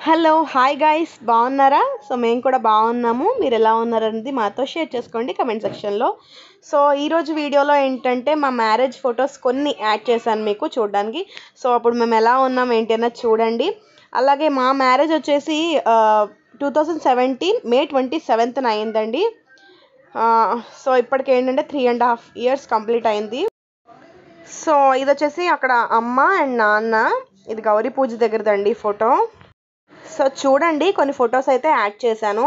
hello hi guys బాగున్నారా so మేము కూడా బాగున్నాము మీరు ఎలా ఉన్నారనేది మాతో షేర్ చేసుకోండి కమెంట్ సెక్షన్లో సో ఈరోజు వీడియోలో ఏంటంటే మా మ్యారేజ్ ఫొటోస్ కొన్ని యాడ్ చేశాను మీకు చూడడానికి సో అప్పుడు మేము ఎలా ఉన్నాం ఏంటి అన్నది చూడండి అలాగే మా మ్యారేజ్ వచ్చేసి two thousand seventeen May twenty సెవెంత్న అయిందండి ఆ, సో ఇప్పటికి ఏంటంటే three and half years complete అయింది సో ఇది వచ్చేసి అక్కడ అమ్మ అండ్ నాన్న ఇది గౌరీ పూజ దగ్గరదండి ఫోటో సో చూడండి కొన్ని ఫొటోస్ అయితే యాడ్ చేశాను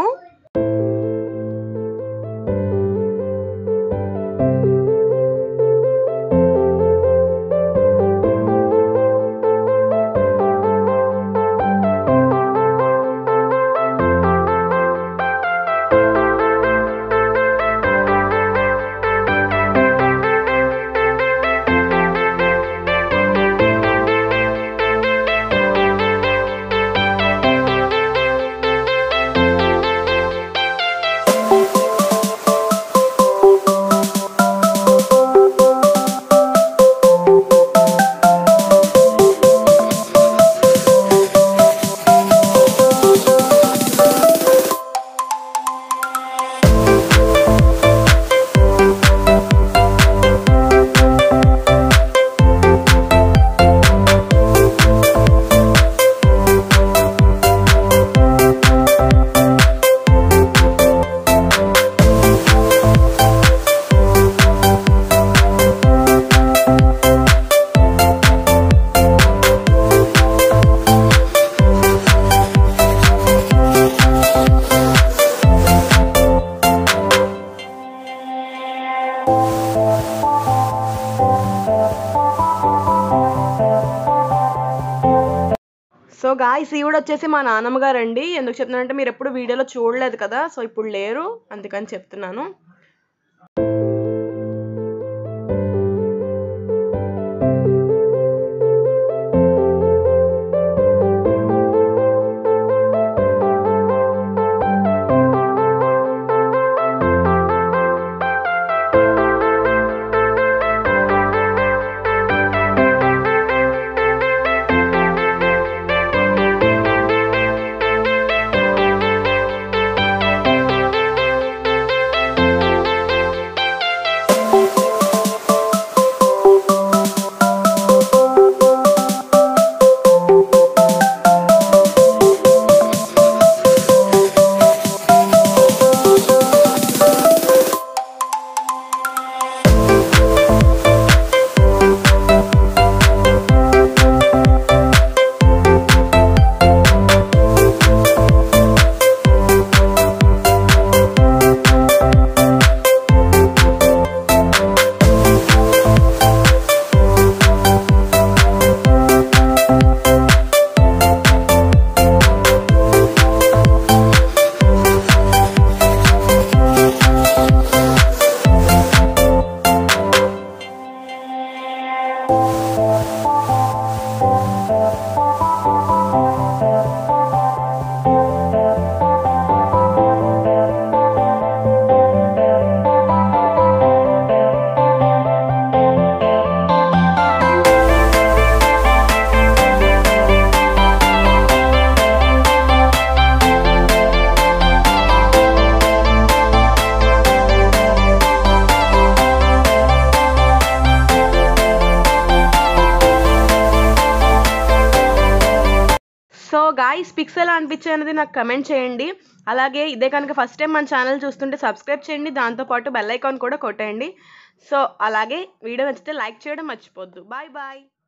సో గాయస్ ఈవిడ వచ్చేసి మా నాన్నమ్మ గారు అండి ఎందుకు చెప్తున్నానంటే మీరు ఎప్పుడు వీడియోలో చూడలేదు కదా సో ఇప్పుడు లేరు అందుకని చెప్తున్నాను సో గాయస్ పిక్స్ ఎలా అనిపించాయి అనేది నాకు కమెంట్ చేయండి అలాగే ఇదే కనుక ఫస్ట్ టైం మన ఛానల్ చూస్తుంటే సబ్స్క్రైబ్ చేయండి దాంతోపాటు బెల్ ఐకాన్ కూడా కొట్టేయండి సో అలాగే వీడియో నచ్చితే లైక్ చేయడం మర్చిపోద్దు బాయ్ బాయ్